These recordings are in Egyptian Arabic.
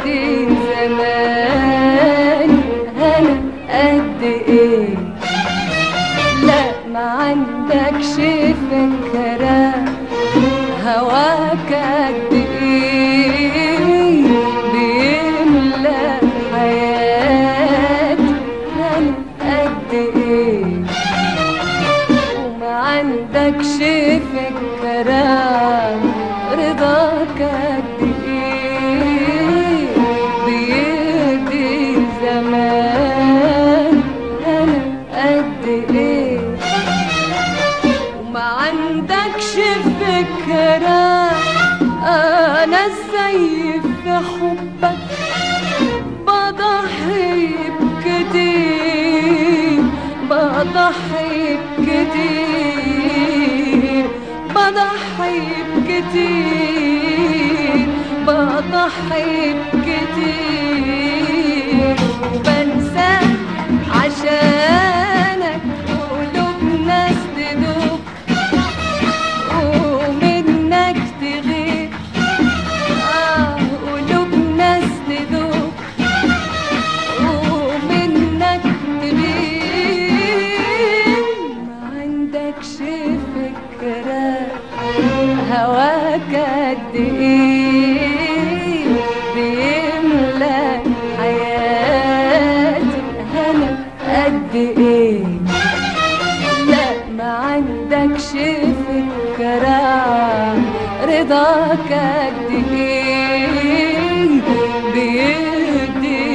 بيدي زمان هنا قد ايه لا ما عندكش فكرة هواك قد ايه بيملى حياتي هنا قد ايه وما عندكش فكرة رضاك قد ايه بيدي زمان انا قد ايه وما عندكش فكرة انا ازاي في حبك بضحي بكتير بضحي بكتير بضحي بكتير بضحي بكتير وبنسى عشانك قلوب ناس تدوب ومنك تغيب آه قلوب ناس تدوب ومنك تغيب ما عندكش فكرة هواك قد ايه بيملى حياتي هنا قد ايه لا ما عندكش فكرة رضاك قد ايه بيدي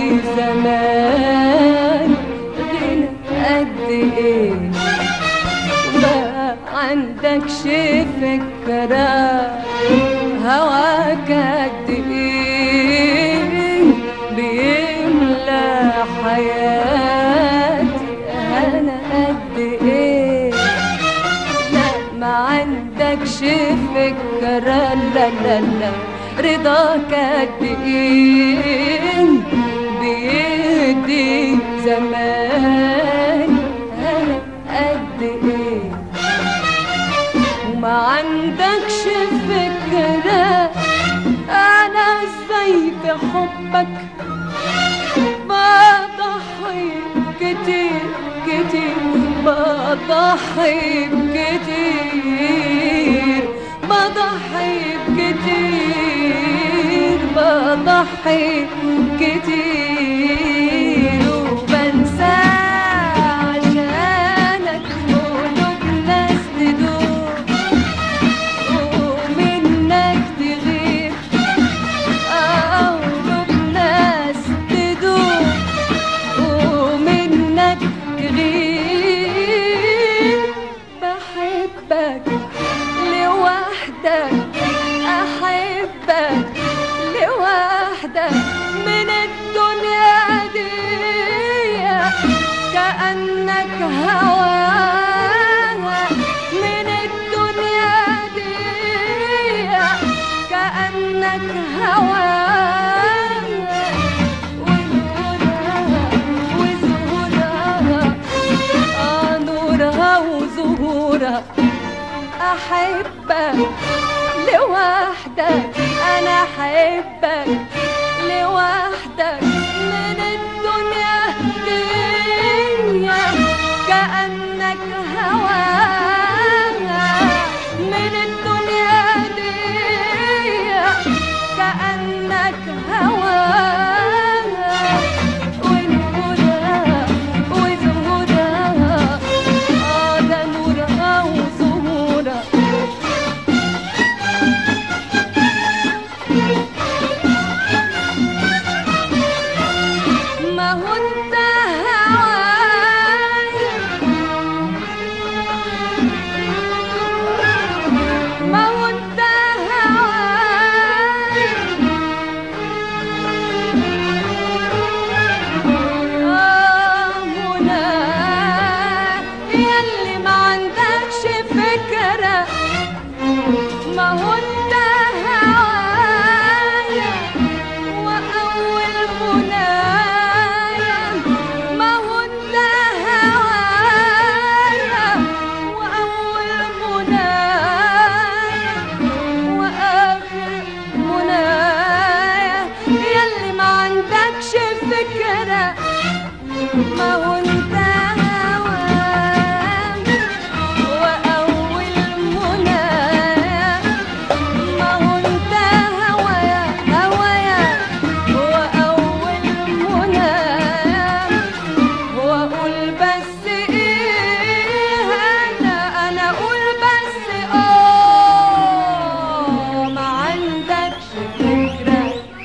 زمان غنى قد ايه ما عندكش فكرة هواك قد ايه بيملى حياتي انا قد ايه لا ما عندكش فكرة لا لا لا رضاك قد ايه بيدي زمان انا قد ايه وما عندكش فكرة انا ازاي في حبك بضحي كتير كتير بضحي كتير بضحي كتير بضحي كتير وبنسى عشانك قلوب ناس تدوب ومنك تغيب قلوب ناس تدوب ومنك تغيب بحبك لوحدك أحبك لوحدك من الدنيا دي كأنك هواها من الدنيا دي كأنك هواها ونورها وزهورها آه نورها وزهورها أحبك لوحدك أنا أحبك لوحدك من الدنيا دي كأنك هواها من الدنيا دي كأنك هواها ونورها وزهورها آه ده نورها وزهورها ما هو انت هوام وأول منايا ما هو انت هوايا هوايا وأول منايا وأقول بس إيه أنا أنا أقول بس آه ما عندكش فكرة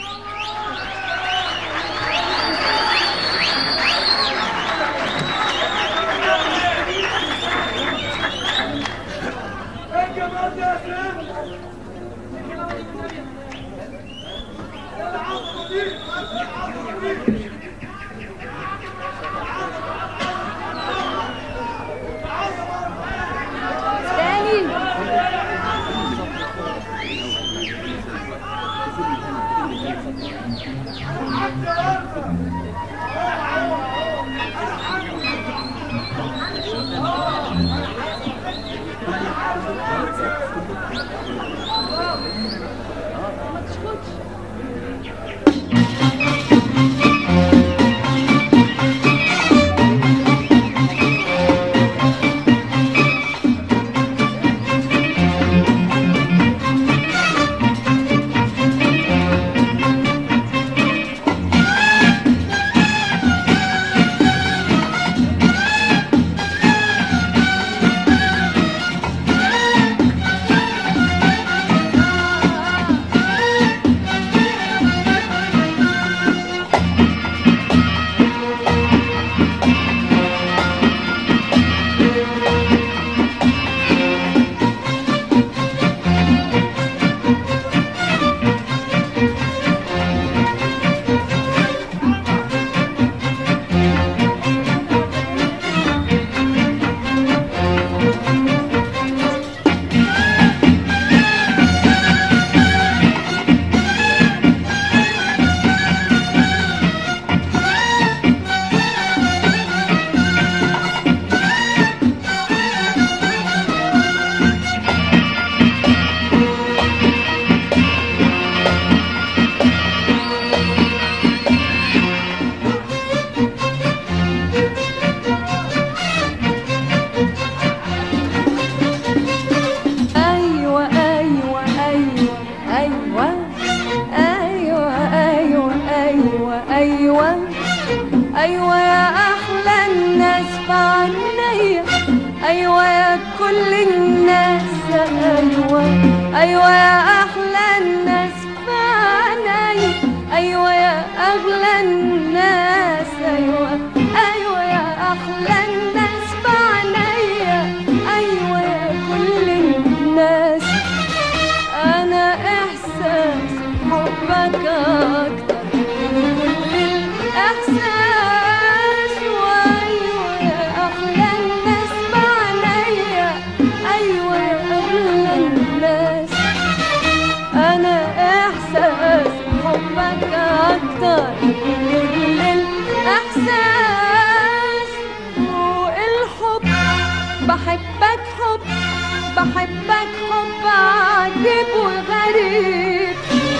تاني أيوة أيوة أيوة أيوة أيوة أيوة أيوة أيوة أيوة يا أحلى الناس في عينيا أيوة يا كل الناس أيوة أيوة يا أحلى الناس في عينيا أيوة يا أغلى الناس أيوة أيوة يا أحلى الناس في عينيا أيوة يا كل الناس أنا إحساس حبك أكتر من كل الإحساس وأيوة يا أحلى الناس بعليا أيوة يا أغلى الناس أنا إحساس حبك أكتر من كل الإحساس والحب بحبك حب بحبك حب عجيب وغريب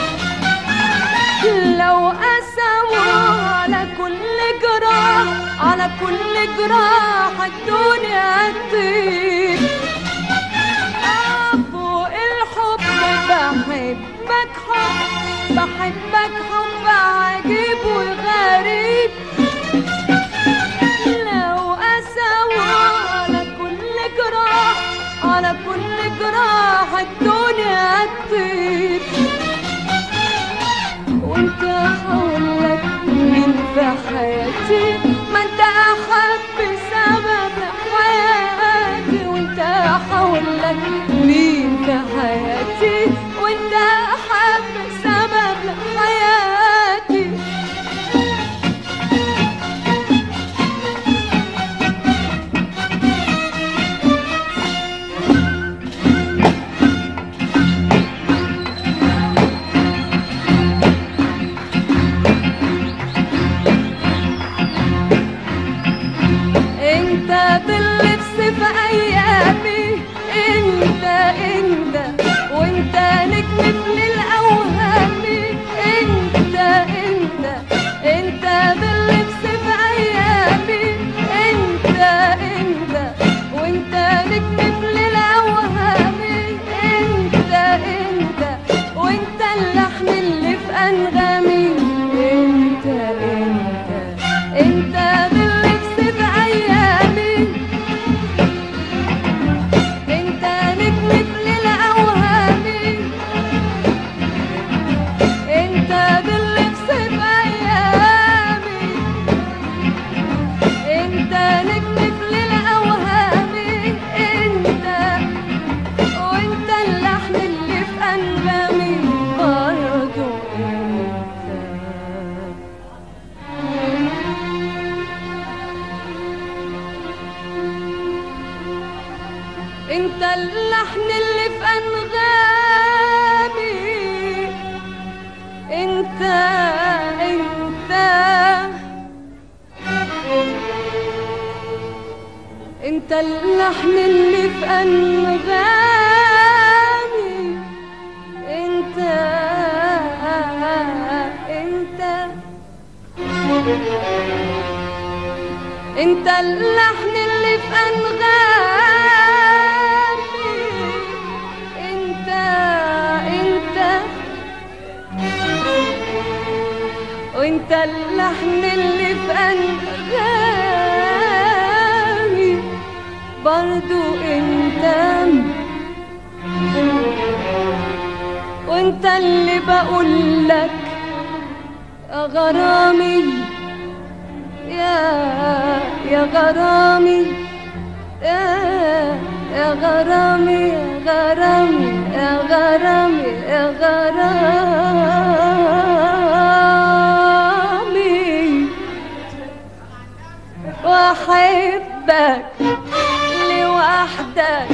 لو قسموا على كل جراح على كل جراح الدنيا تطير آه، فوق الحب بحبك حب بحبك حب عجيب وغريب لو قسوا على كل جراح على كل جراح الدنيا تطير وانت هقولك مين في حياتي ما انت احب سبب حياتي وانت هقولك مين في حياتي وانت احب سبب حياتي اللحن اللي في أنغامي انت انت انت اللحن اللي في انغامي انت انت انت اللحن اللي في انغامي انت انت وانت اللحن اللي في انغامي برضو انت وانت اللي بقول لك يا غرامي يا يا غرامي يا يا غرامي يا غرامي يا غرامي يا غرامي واحبك لوحدك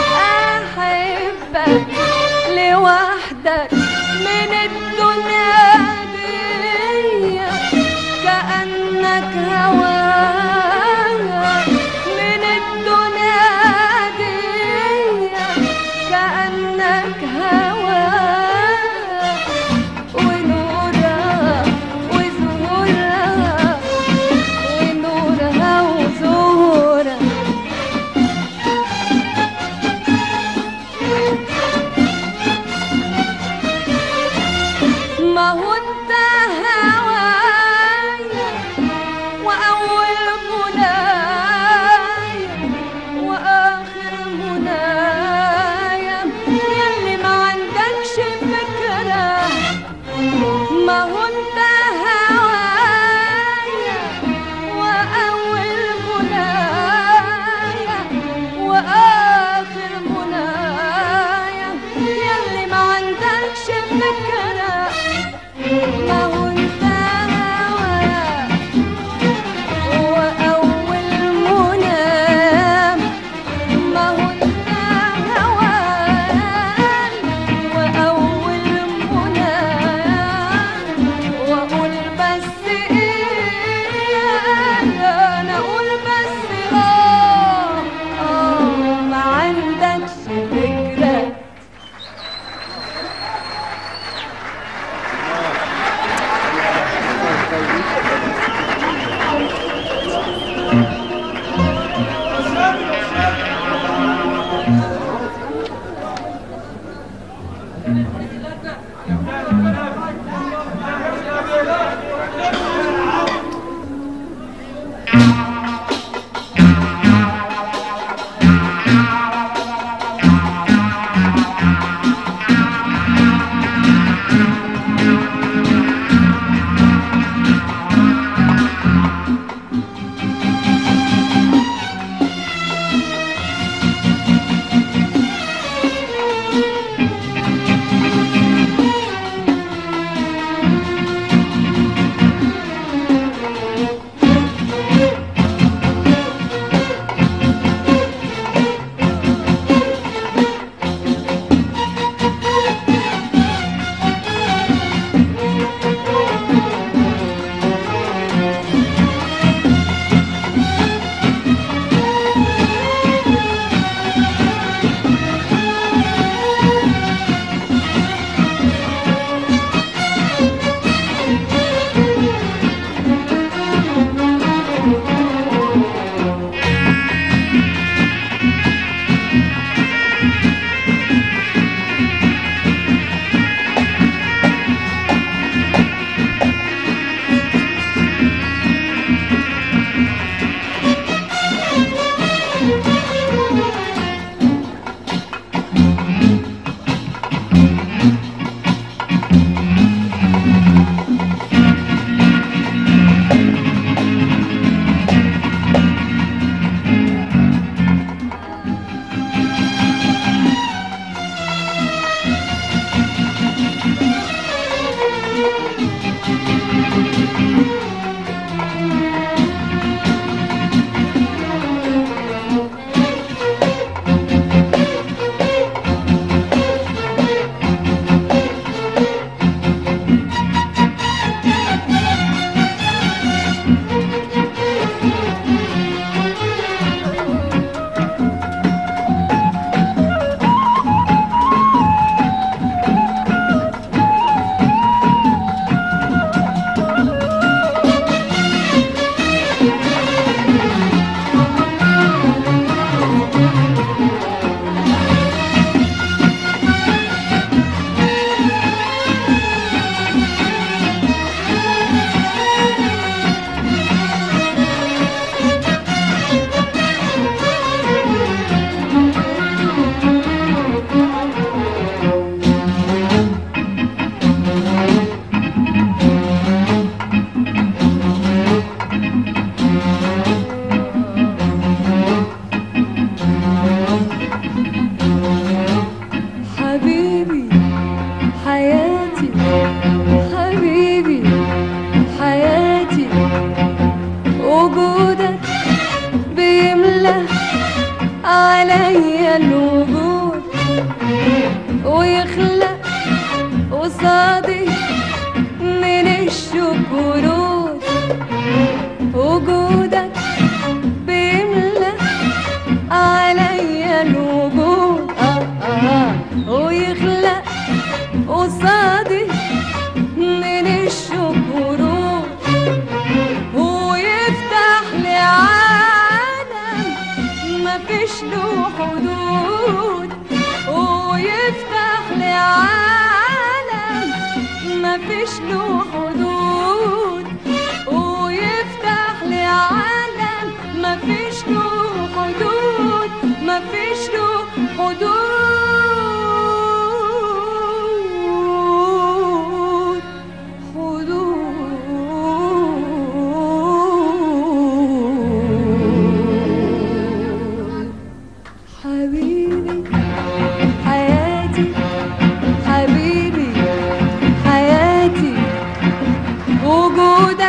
احبك لوحدك من الدنيا دي كأنك هواها من الدنيا دي كأنك هواها ونورها وزهورها ونورها وزهورها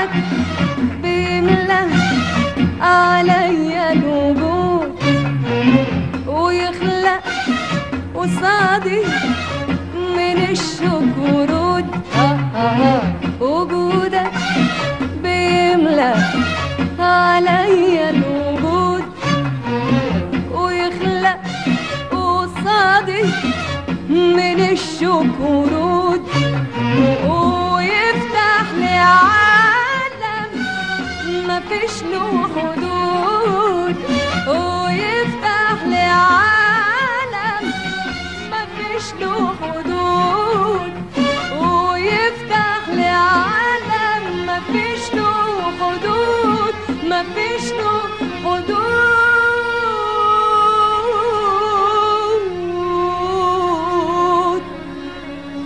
وجودك بيملى عليا الوجود ويخلق قصادي من الشوك ورود آه آه آه وجودك بيملى عليا الوجود ويخلق قصادي من الشوك ورود ويفتح لي عالم مفيش له حدود ويفتح لي عالم مفيش له حدود ويفتح لي عالم مفيش له حدود مفيش له حدود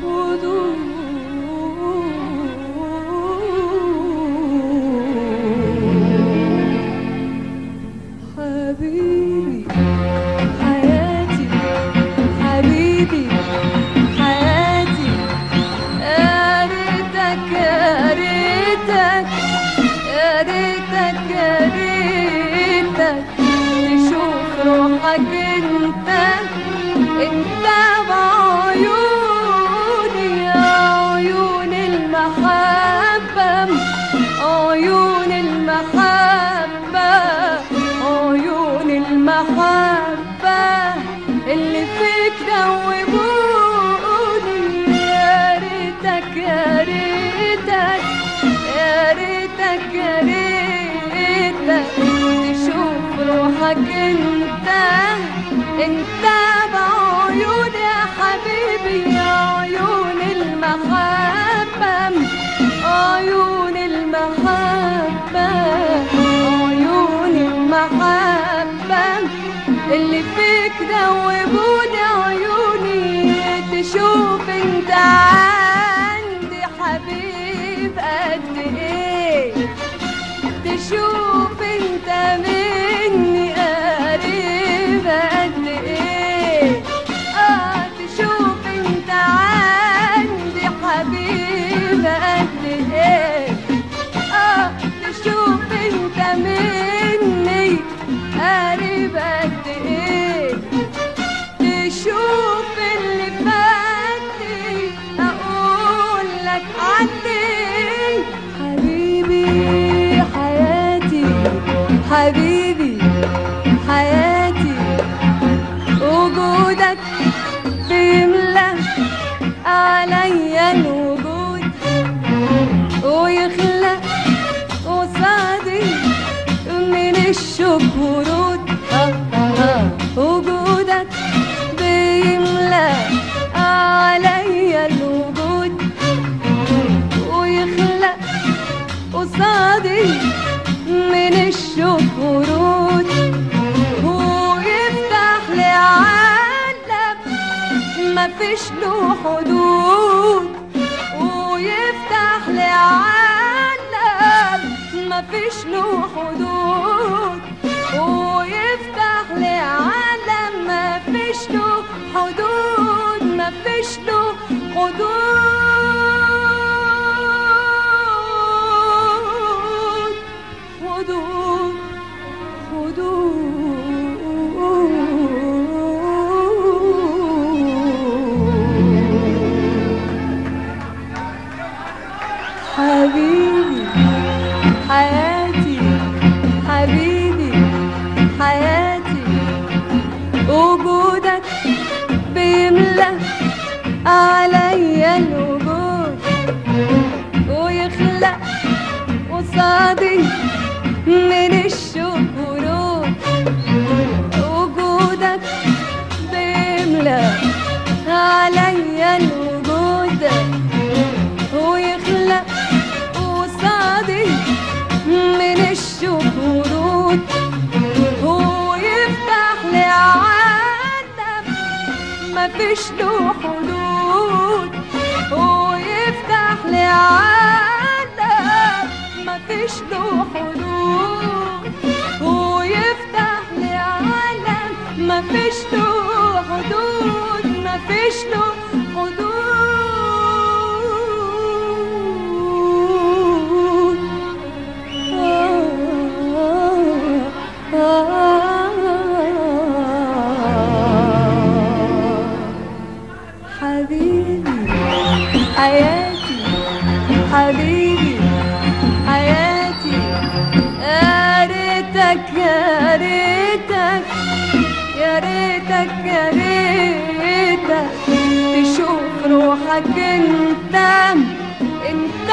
حبيبي حياتي حبيبي حياتي يا ريتك يا ريتك يا ريتك يا ريتك تشوف روحك انت انت بعيوني يا عيون المحبة عيون المحبة عيون المحبة اللي فيك دوبوني يا ريتك يا ريتك يا ريتك يا ريتك تشوف روحك انت انت بعيون يا حبيبي يا عيون المحبة عيون المحبة عيون المحبة اللي فيك دوبوني عيوني تشوف انت عندي حبيب قد ايه تشوف انت مني قريب قد ايه اه تشوف انت عندي حبيب قد ايه اه تشوف انت مني قريب قد ايه تشوف اللي فاتني اقول لك عني حبيبي حياتي حبيبي حياتي وجودك بيملى عليا الوجود ويخلق قصادي من الشوك ورود آه آه آه. وجودك بيملى عليا الوجود ويخلق قصادي من الشوك ورود ويفتح لي عالم مفيش له حدود ويفتح لي عالم مفيش له حدود ويفتح لي عالم مفيش له حدود مفيش له حدود حدود حدود حبيبي حياتي حبيبي حياتي وجودك بيملى عليا الوجود ويخلق قصادي من الشوك ورود وجودك بيملى عليا الوجود ويخلق قصادي من الشوك ورود ويفتح لي عالم مفيش له حدود ويفتح لي عالم مفيش له حدود ويفتح لي عالم مفيش له حدود مفيش له حدود ريتك يا ريتك يا ريتك يا ريتك تشوف روحك انت انت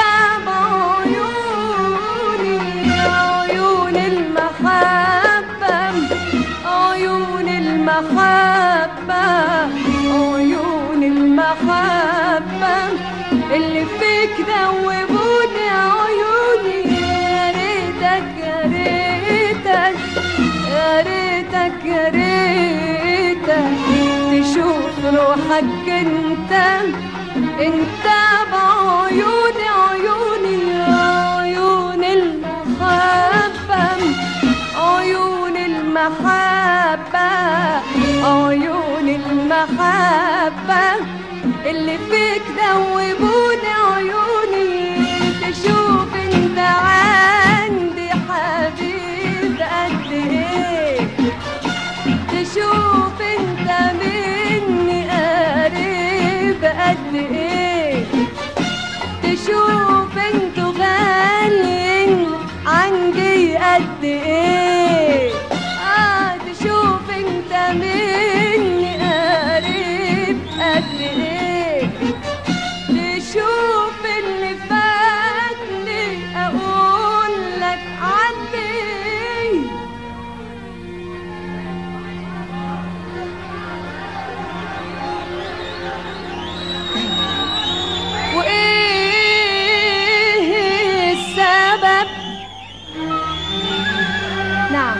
بعيوني عيون المحبة عيون المحبة عيون المحبة اللي فيك دوبوني عيوني يا ريتك يا ريتك يا ريتك يا ريتك تشوف روحك انت انت بعيوني عيوني عيون المحبة عيون المحبة عيون المحبة اللي فيك دوبوني عيوني تشوف انت عندي حبيب قد ايه تشوف انت مني قريب قد ايه تشوف انتوا غاليين عندي قد ايه اه تشوف انت مني قريب قد ايه تشوف اللي فاتني اقول لك عندي وايه السبب نعم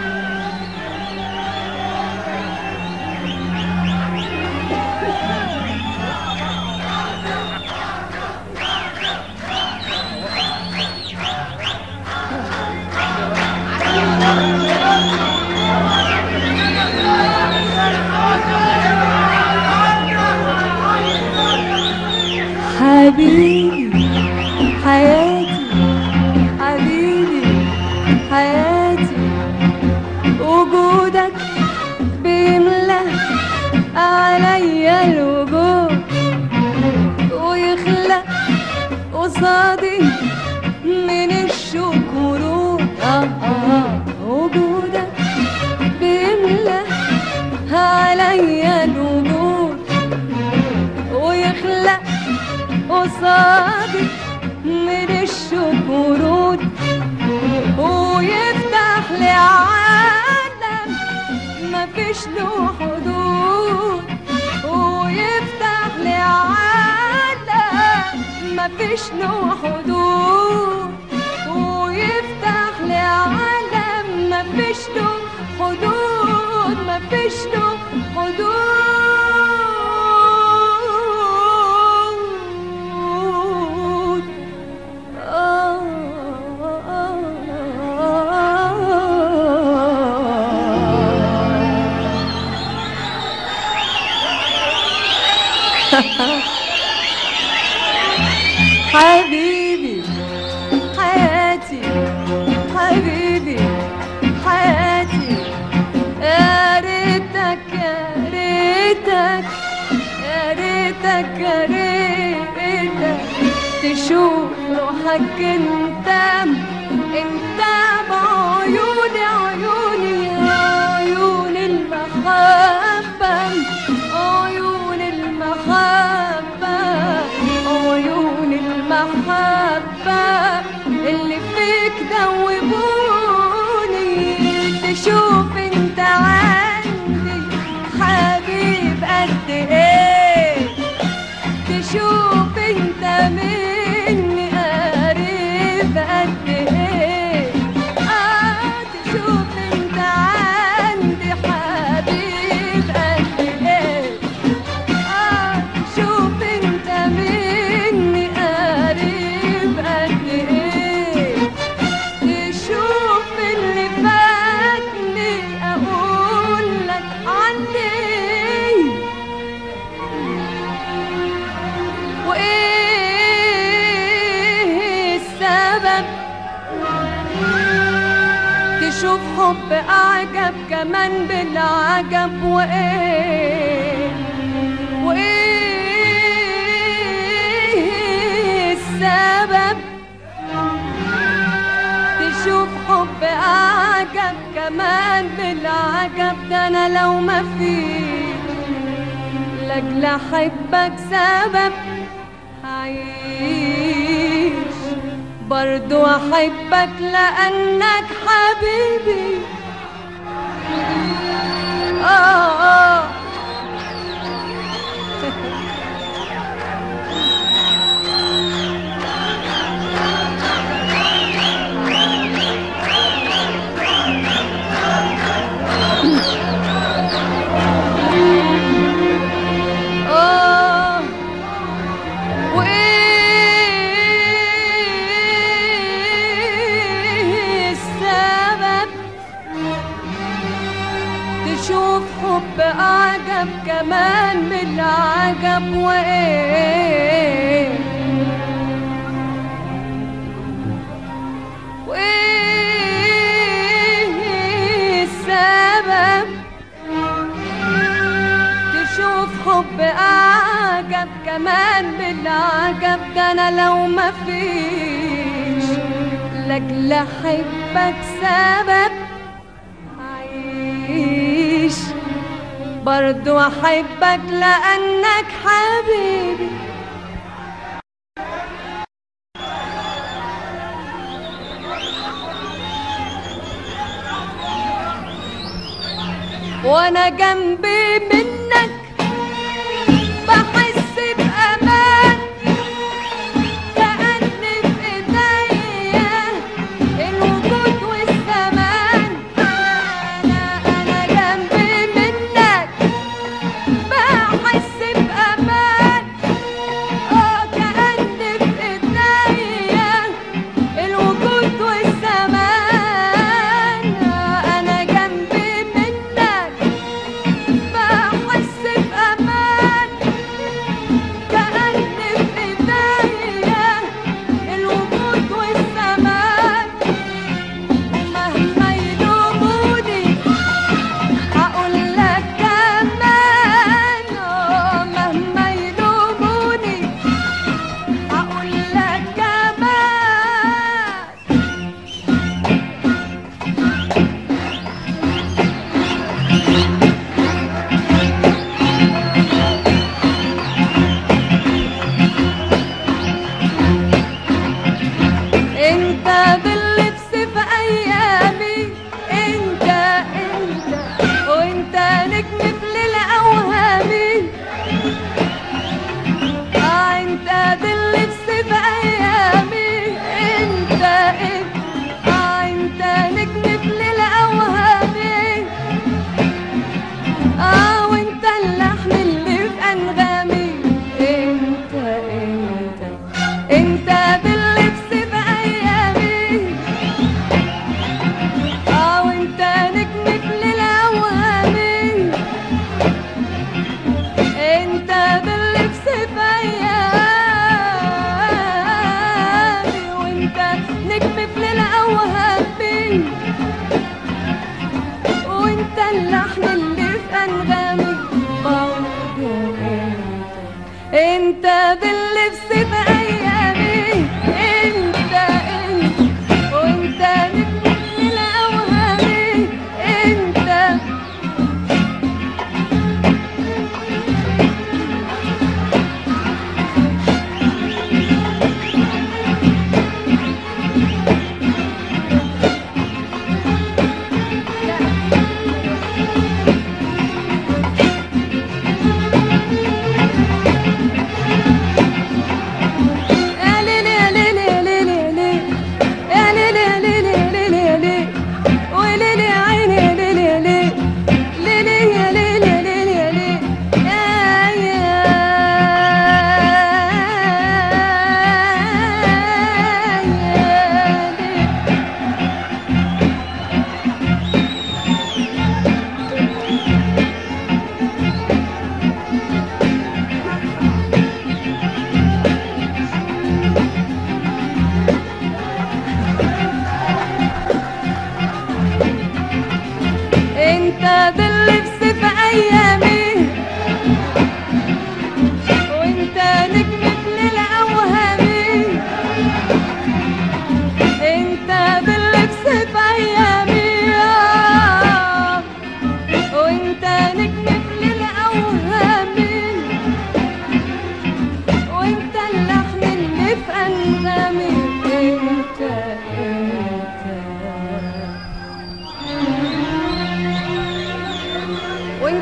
حبيبي حياتي حبيبي حياتي وجودك بيملى عليا الوجود ويخلق قصادي من الشوك ورود آه آه وجودك بيملى عليا الوجود ويخلق قصادي من الشوك ورود ويفتح لي عالم مفيش له حدود ويفتح لي عالم مفيش له حدود ويفتح لي عالم مفيش له حدود مفيش له حدود حبيبي حياتي حبيبي حياتي يا ريتك يا ريتك يا ريتك يا ريتك تشوف روحك انت انت بعيوني عيوني عيون المحبة عيون المحبة عيون المحبة اللي فيك دوبوني تشوف انت عندي حبيب قد ايه تشوف انت مني قريب قد ايه اه تشوف انت عندي حبيب قد ايه اه تشوف انت مني قريب قد ايه تشوف اللي فاتني اقول لك عني وايه السبب تشوف حب اعجب كمان بالعجب وايه وايه السبب تشوف حب اعجب كمان بالعجب ده انا لو ما فيك لاجل احبك سبب هعيش برضو احبك لانك حبيبي آه آه آه وإيه السبب تشوف حب أعجب كمان بالعجب وإيه وإيه السبب تشوف حب أعجب كمان بالعجب ده أنا لو ما فيش لاجل أحبك سبب عيش برضو أحبك لأنك حبيبي وانا جنبي منك بحس بامان كأني بإيديا الوجود والزمان انا انا جنبي منك بحس بامان اه كأني بإيديا الوجود والزمان انا جنبي منك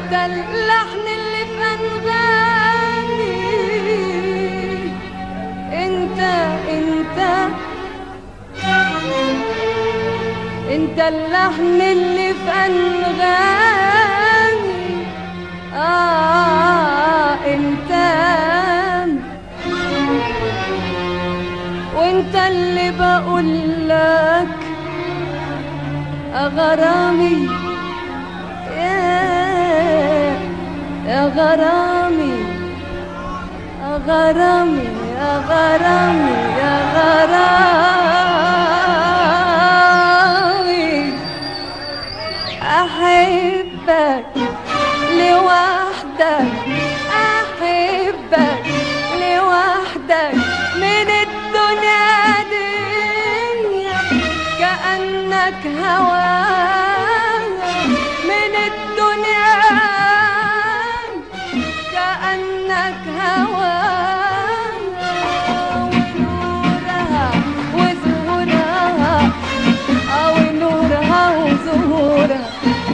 انت اللحن اللي في انغامي انت انت انت اللحن اللي في انغامي اه انت وانت اللي بقول لك غرامي يا يا غرامي يا غرامي يا غرامي يا غرامي أحبك لوحدك أحبك لوحدك من الدنيا دي كأنك هواها من الدنيا كأنك هواها ونورها وزهورها أو نورها وزهورها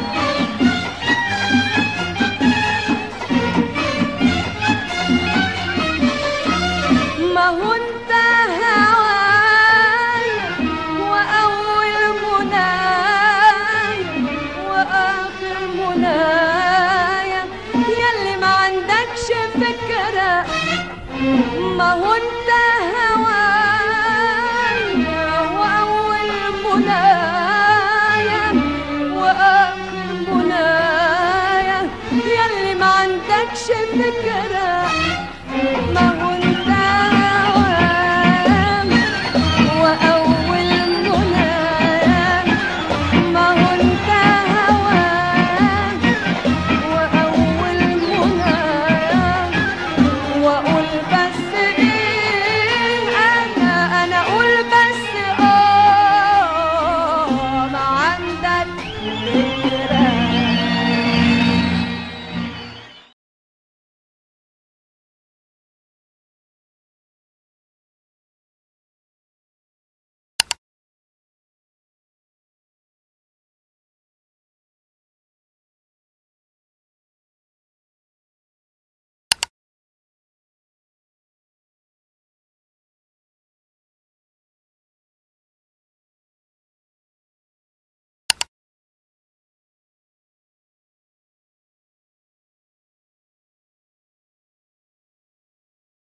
ما هو انت هوايا واول منايا واخر منايا يلي ما عندكش فكره ما هو انت هوايا واول منايا واخر منايا يلي ما عندكش فكره